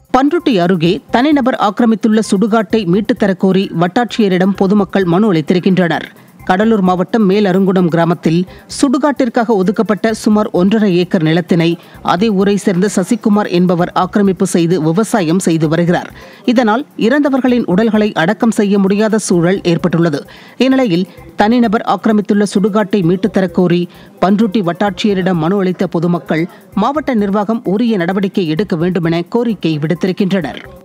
பன்ருட்டி அருகே தனிநபர் ஆக்கிரமித்துள்ள சுடுகாட்டை மீட்டுத் தரக் கோரி வட்டாட்சியரிடம் பொதுமக்கள் மனு அளித்திருக்கின்றனர் கடலூர் மாவட்டம் மேலருங்குடம் கிராமத்தில் சுடுகாட்டிற்காக ஒதுக்கப்பட்ட சுமார் ஒன்றரை ஏக்கர் நிலத்தினை அதே ஊரை சேர்ந்த சசிகுமார் என்பவர் ஆக்கிரமிப்பு செய்து விவசாயம் செய்து வருகிறார் இதனால் இறந்தவர்களின் உடல்களை அடக்கம் செய்ய முடியாத சூழல் ஏற்பட்டுள்ளது இந்நிலையில் தனிநபர் ஆக்கிரமித்துள்ள சுடுகாட்டை மீட்டுத் தரக் கோரி பன்ருட்டி வட்டாட்சியரிடம் மனு அளித்த பொதுமக்கள் மாவட்ட நிர்வாகம் உரிய நடவடிக்கை எடுக்க வேண்டுமென கோரிக்கை விடுத்திருக்கின்றனர்